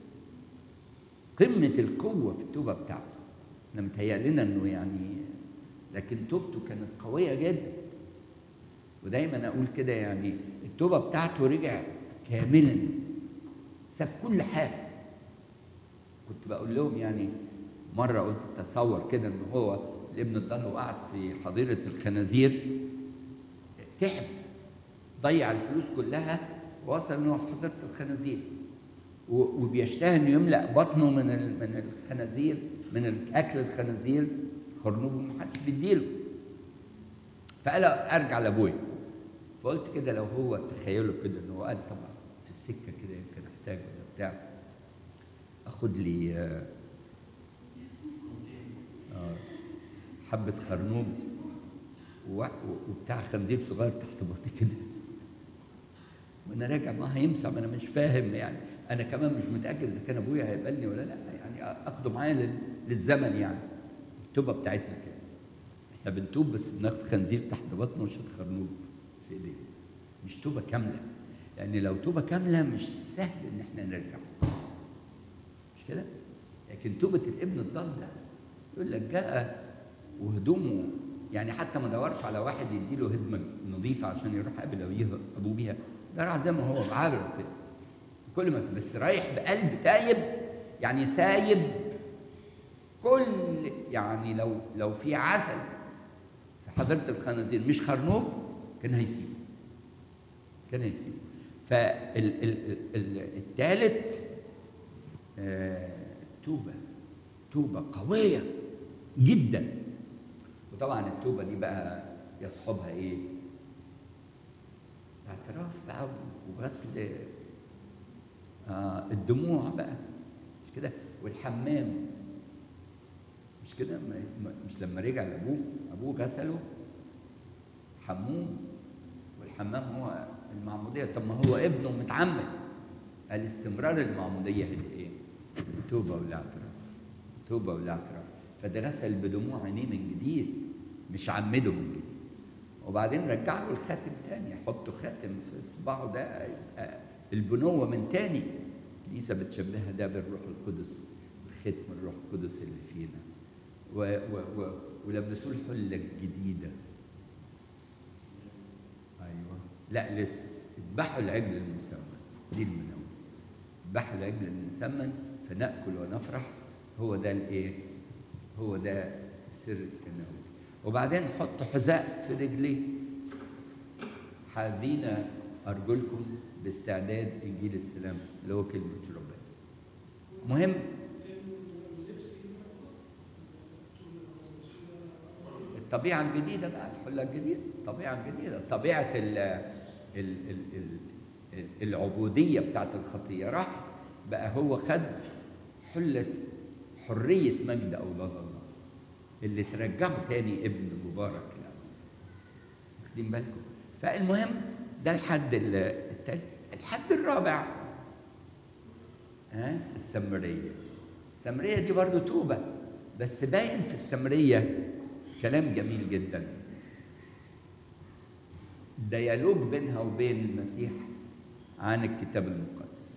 قمة القوة في التوبة بتاعته احنا متهيأ انه يعني لكن توبته كانت قوية جدا ودايما اقول كده يعني التوبة بتاعته رجع كاملا ساب كل حاجة كنت بقول لهم يعني مرة قلت تتصور كده ان هو الابن الضال وقعد في حظيرة الخنازير تعب ضيع الفلوس كلها ووصل ان هو في حظيرة الخنازير وبيشتهي انه يملأ بطنه من من الخنازير من اكل الخنازير خرنوب ومحدش بيديله فقال ارجع لابويا فقلت كده لو هو تخيلوا كده ان هو قال طبعا في السكه كده يمكن احتاج ولا بتاع اخد لي آه آه حبه خرنوب وبتاع خنزير صغير تحت بطني كده وانا راجع ما هيمسع ما انا مش فاهم يعني انا كمان مش متاكد اذا كان ابويا هيقبلني ولا لا يعني اخده معايا للزمن يعني التوبه بتاعتنا كده احنا بنتوب بس بناخد خنزير تحت بطنه وشويه خرنوب في ايدينا مش توبه كامله لان لو توبه كامله مش سهل ان احنا نرجع مش كده لكن توبه الابن الضال ده يقول لك جاء وهدومه يعني حتى ما دورش على واحد يديله هدمه نظيفه عشان يروح يقابل ابوه بيها ده راح زي ما هو بعجله كده كل ما بس رايح بقلب تايب يعني سايب كل يعني لو لو في عسل في حضره الخنازير مش خرنوب كان هيسيبه كان هيسيبه فالثالث آه توبه توبه قويه جدا وطبعا التوبه دي بقى يصحبها ايه اعتراف بقى وغسل آه الدموع بقى مش كده والحمام مش كده ما- ما- مش لما رجع لابوه ابوه غسله حموم والحمام هو المعموديه طب ما هو ابنه متعمد قال استمرار المعموديه هي ايه؟ توبه والاعتراف توبه والاعتراف فده غسل بدموع عينيه من جديد مش عمده من جديد وبعدين رجع له الخاتم تاني يحط خاتم في صباعه ده يبقى البنوه من تاني الكنيسه بتشبهها ده بالروح القدس ختم الروح القدس اللي فينا و و و ولبسوه الحله الجديده ايوه لا لسه اذبحوا العجل المسمن دي المنوم اذبحوا العجل المسمن فناكل ونفرح هو ده الايه هو ده سر التناول وبعدين حطوا حذاء في رجليه حاذين ارجلكم باستعداد انجيل السلام اللي هو كلمه ربنا مهم الطبيعة الجديدة بقى الحلة الجديدة الطبيعة الجديدة طبيعة ال ال ال ال العبودية بتاعت الخطية راح بقى هو خد حلة حرية مجد أولاد الله اللي ترجعه تاني ابن مبارك يعني واخدين بالكم فالمهم ده الحد ال- التالت الحد الرابع ها السمرية السمرية دي برضو توبة بس باين في السمرية كلام جميل جدا ديالوج بينها وبين المسيح عن الكتاب المقدس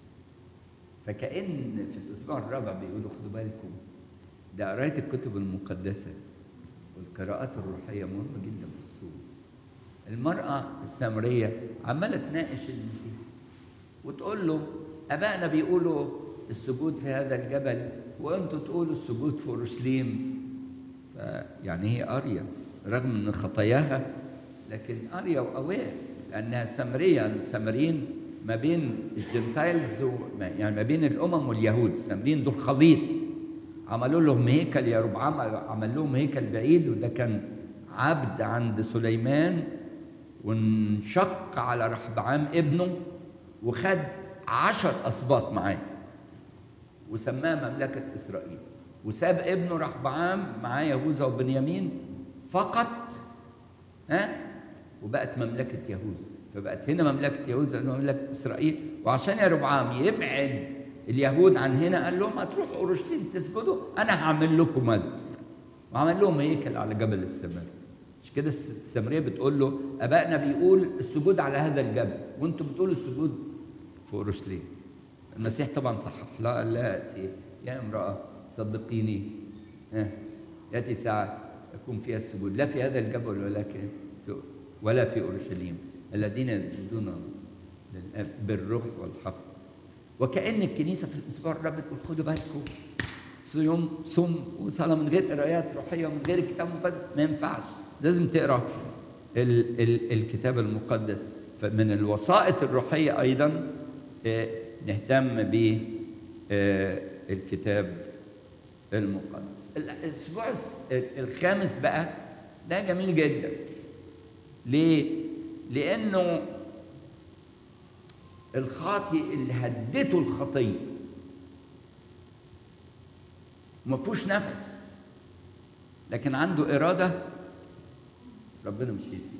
فكأن في الأسبوع الرابع بيقولوا خدوا بالكم ده قراية الكتب المقدسة والقراءات الروحية مهمة جدا في الصوم المرأة السامرية عمالة تناقش المسيح وتقول له أبائنا بيقولوا السجود في هذا الجبل وأنتوا تقولوا السجود في أورشليم فيعني هي قارية رغم من خطاياها لكن قارية وأوير لأنها سامرية السامريين ما بين الجنتايلز و... يعني ما بين الأمم واليهود السامريين دول خليط عملوا لهم هيكل يا ربعام عمل لهم هيكل بعيد وده كان عبد عند سليمان وانشق على رحبعام ابنه وخد عشر أسباط معاه وسماها مملكة إسرائيل وساب ابنه رحبعام معاه يهوذا وبنيامين فقط ها وبقت مملكة يهوذا فبقت هنا مملكة يهوذا هنا مملكة إسرائيل وعشان يا ربعام يبعد اليهود عن هنا قال لهم هتروحوا أورشليم تسجدوا أنا هعمل لكم مذبح وعمل لهم هيكل على جبل السماء مش كده السامرية بتقول له أبائنا بيقول السجود على هذا الجبل وأنتم بتقولوا السجود في أورشليم المسيح طبعا صحح لا قال لا يأتي يا امرأة صدقيني ها يأتي ساعة يكون فيها السجود لا في هذا الجبل ولكن في ولا في أورشليم الذين يسجدون للأب بالروح والحق وكأن الكنيسة في الأسبوع الرابع تقول خدوا بالكم صيام صوم وصلاة من غير قرايات روحية ومن غير الكتاب المقدس ما ينفعش لازم تقرا ال- ال- الكتاب المقدس فمن الوسائط الروحية أيضا آه، نهتم بالكتاب المقدس ال- الأسبوع الس- الخامس بقى ده جميل جدا ليه؟ لأنه الخاطئ اللي هدته الخطيه ما فيهوش نفس لكن عنده إرادة ربنا مش هيسيبه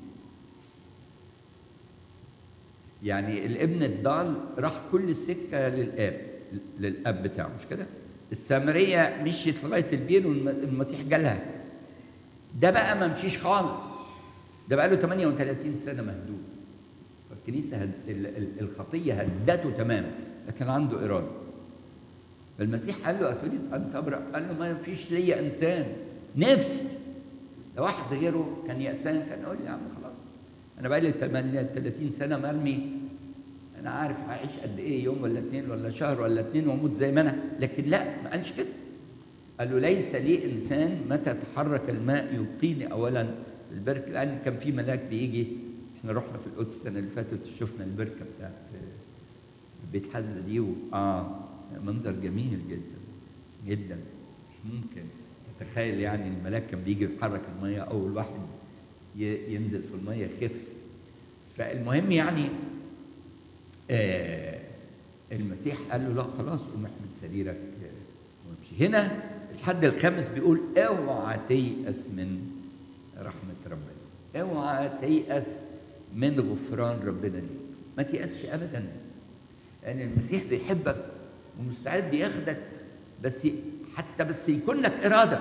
يعني الابن الضال راح كل السكة للآب للأب بتاعه مش كده؟ السامرية مشيت لغاية البير والمسيح جالها ده بقى ما مشيش خالص ده بقى له 38 سنة مهدود فالكنيسة هد... ال- ال- الخطية هدته تماما لكن عنده إرادة فالمسيح قال له أتريد أن تبرأ؟ قال له ما فيش ليا إنسان نفسي لو واحد غيره كان يأسان كان يقول لي يا عم خلاص أنا بقى لي 30 سنة مرمي أنا عارف هعيش قد إيه يوم ولا اتنين ولا شهر ولا اتنين وأموت زي ما أنا لكن لا ما قالش كده قال له ليس لي إنسان متى تحرك الماء يبقيني أولا في البركة لأن كان في ملاك بيجي احنا رحنا في القدس السنة اللي فاتت وشفنا البركة بتاعت بيت حزة دي و... آه منظر جميل جدا جدا مش ممكن تتخيل يعني الملاك كان بيجي يحرك المية أول واحد ي... ينزل في المية يخف فالمهم يعني آه المسيح قال له لا خلاص قوم احمل سريرك آه، وامشي هنا الحد الخامس بيقول اوعى تيأس من رحمة ربنا اوعى تيأس من غفران ربنا ليك ما تيأسش ابدا لان المسيح بيحبك ومستعد ياخدك بس ي- حتى بس يكون لك اراده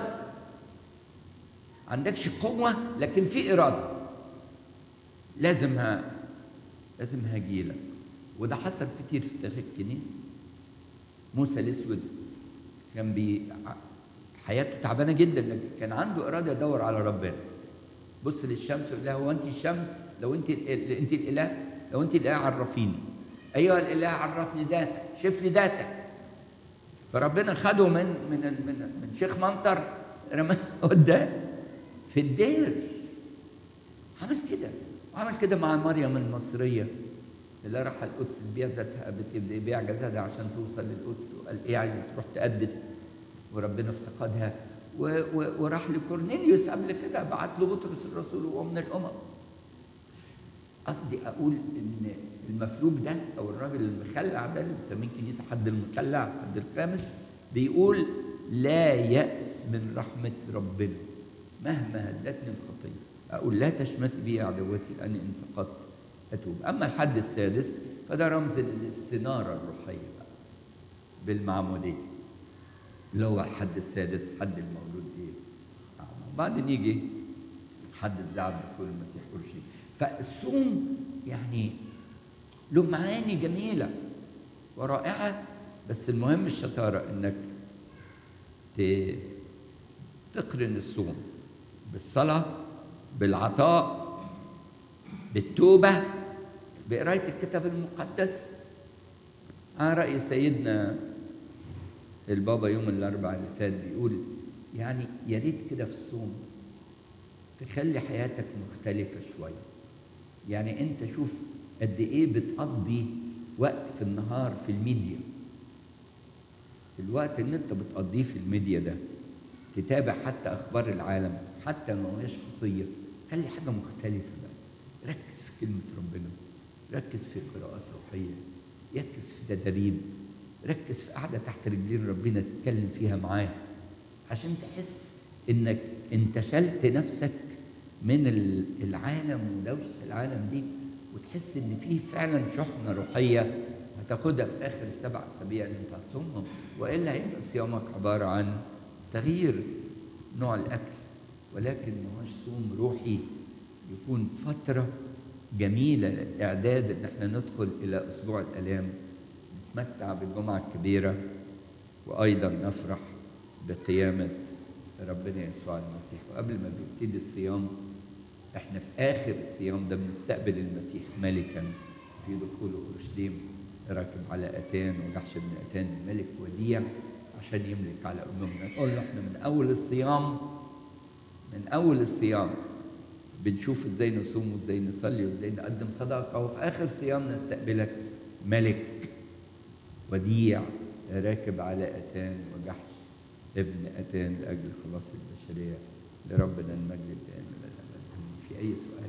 عندكش قوه لكن في اراده لازم ها لازم هجيلك وده حصل كتير في تاريخ الكنيسه موسى الاسود كان بي ع- حياته تعبانه جدا لكن كان عنده اراده يدور على ربنا بص للشمس ويقول لها هو انت الشمس لو انت ال- انت الاله لو انت الاله عرفيني ايها الاله عرفني ذاتك شوف لي ذاتك فربنا خده من من من من شيخ منصر رماه قدام في الدير عمل كده وعمل كده مع مريم المصريه اللي راح القدس تبيع ذاتها بت- بيع جسدها عشان توصل للقدس وقال ايه عايزه تروح تقدس وربنا افتقدها و و وراح لكورنيليوس قبل كده بعت له بطرس الرسول وهو من الامم قصدي اقول ان المفلوج ده او الراجل المخلع ده اللي بنسميه الكنيسه حد المخلع حد الخامس بيقول لا يأس من رحمة ربنا مهما هدتني الخطية أقول لا تشمتي بي عدوتي لأني إن سقطت أتوب أما الحد السادس فده رمز للاستنارة الروحية بقى بالمعمودية اللي هو الحد السادس حد المولود إيه أعمى. بعدين يجي حد الزعل دخول المسيح أورشليم فالصوم يعني له معاني جميلة ورائعة بس المهم الشطارة إنك ت- تقرن الصوم بالصلاة بالعطاء بالتوبة بقراية الكتاب المقدس على رأي سيدنا البابا يوم الأربعاء اللي فات بيقول يعني يا ريت كده في الصوم تخلي حياتك مختلفة شوية يعني أنت شوف قد إيه بتقضي وقت في النهار في الميديا الوقت اللي أنت بتقضيه في الميديا ده تتابع حتى أخبار العالم حتى ما هيش خطية خلي حاجة مختلفة بقى ركز في كلمة ربنا ركز في قراءات روحية ركز في تدريب ركز في قعدة تحت رجلين ربنا تتكلم فيها معاه عشان تحس انك انتشلت نفسك من ال- العالم ودوشة العالم دي وتحس ان في فعلا شحنة روحية هتاخدها في اخر السبع اسابيع اللي انت هتصومهم والا هيبقى صيامك عبارة عن تغيير نوع الاكل ولكن ما هوش صوم روحي يكون فترة جميلة للإعداد إن احنا ندخل إلى أسبوع الآلام نتمتع بالجمعة الكبيرة وأيضا نفرح بقيامة ربنا يسوع المسيح وقبل ما بيبتدي الصيام احنا في آخر الصيام ده بنستقبل المسيح ملكا في دخول أورشليم راكب على أتان وجحش بن أتان الملك وديع عشان يملك على أممنا نقول له احنا من أول الصيام من أول الصيام بنشوف ازاي نصوم وازاي نصلي وازاي نقدم صدقه وفي اخر صيام نستقبلك ملك وديع راكب على اتان وجحش ابن اتان لاجل خلاص البشريه لربنا المجد الدائم الى الابد آمين. في اي سؤال؟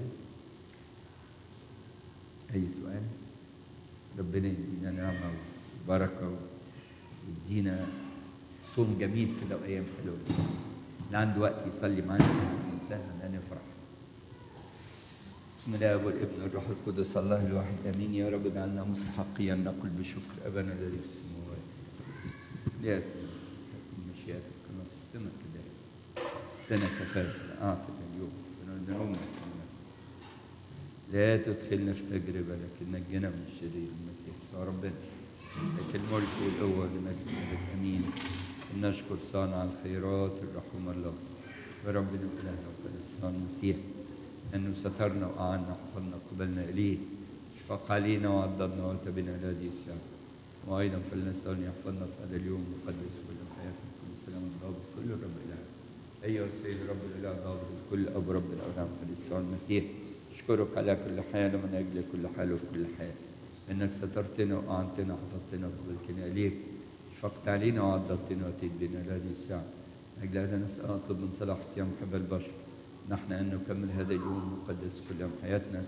اي سؤال؟ ربنا يدينا نعمه وبركه ويدينا صوم جميل كده وايام حلوه اللي عنده وقت يصلي معانا سهلا نفرح بسم الله والابن والروح القدس الله الواحد امين يا رب اجعلنا مستحقيا نقول بشكر ابانا الذي في السماوات ليأتي تكن مشيئتك كما في السماء كذلك لنا كفافنا اعطنا اليوم ونعومك لا تدخلنا في تجربة لكن نجنا من الشرير المسيح يسوع ربنا لك الملك والقوة لمجد أبد أمين نشكر صانع الخيرات الرحوم الله وربنا إلهنا وقدسنا المسيح أنه سترنا وأعنا وحفظنا وقبلنا إليه اشفق علينا وعضدنا وتبنا إلى هذه الساعة وأيضا فلنسأل أن يحفظنا في هذا اليوم وقدس كل حياتنا كل سلام ضابط كل رب إله أيها السيد رب الإله ضابط كل أب رب الأولاد قدس يسوع المسيح أشكرك على كل حال ومن أجل كل حال وفي كل حال إنك سترتنا وأعنتنا وحفظتنا وقبلتنا إليك شفقت علينا وعضدتنا وأتيت بنا إلى هذه الساعة من أجل هذا نسأل أطلب من صلاحك يا محب البشر نحن أن نكمل هذا اليوم المقدس كل يوم حياتنا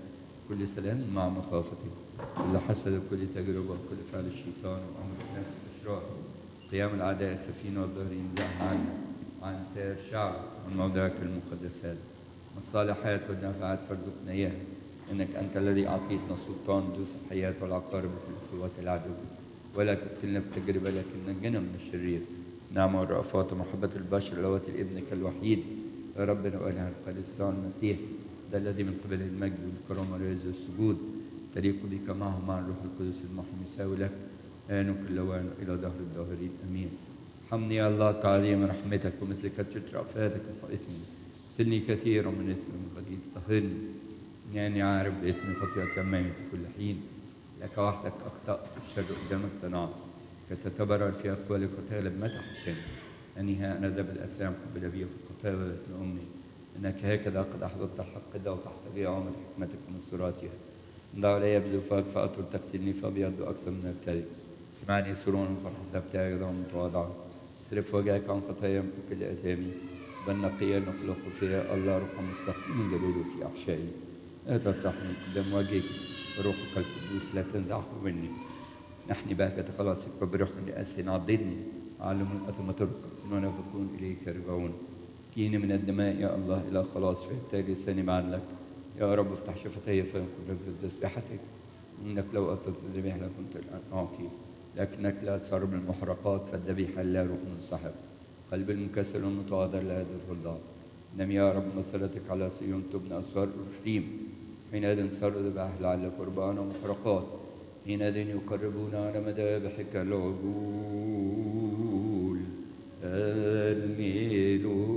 كل سلام مع مخافته كل حسد وكل تجربة وكل فعل الشيطان وأمر الناس الأشرار قيام الأعداء الخفين والظاهرين زعم عنا وعن سائر شعب من موضعك المقدسات والصالحات والنافعات فارزقنا إياها إنك أنت الذي أعطيتنا السلطان دوس الحياة والعقارب وكل قوات العدو ولا تدخلنا في تجربة لكن نجنا من الشرير نعم والرأفات ومحبة البشر لوات ابنك الوحيد يا ربنا وإله القديس المسيح ده الذي من قبله المجد والكرامة والعز والسجود تليق بك معه مع الروح القدس المحيي يساوي لك آن كل وان إلى دهر الداهرين أمين حمني يا الله تعالى من رحمتك ومثل كثرة رأفاتك وإثمي سلني كثيرا من إثم قدير طهرني يعني عارف بإثم خطيئة أمامي في كل حين لك وحدك أخطأت الشر قدامك صنعت فتتبرر في أقوالك وتغلب ما تحكم أنها أنا ذا بالأثام قبل أبي في القتال أمي إنك هكذا قد أحضرت الحق ده وتحتوي عمر حكمتك ومنصوراتها ضع علي بزفاك فأطر تغسلني فأبيض أكثر من الثلج سمعني سرورا فرحة بتاعي غدا متواضعة اصرف وجهك عن خطايا كل أثامي بل نقيا نخلق فيها الله روحا مستقيم جليل في أحشائي لا تطرحني قدام وجهك وروحك القدوس لا تنزعه مني نحن بهجة خلاصك وبروح لأسن عضدني أعلم الأثم تركك ونفقون إليك يرجعون كيني من الدماء يا الله إلى خلاص فيبتغي لساني معا لك يا رب افتح شفتي فينقل في تسبيحتك إنك لو أطلت الذبيحة لكنت الآن أعطي لكنك لا تسر من المحرقات فالذبيحة لا روح منسحب قلب المكسر والمتواضع لا يدر الله نم يا رب مسألتك على صيون تبنى أسوار أورشليم حينئذ صار ذبائح لعل قربان ومحرقات حينئذ يقربون على مذابحك العجول هللويا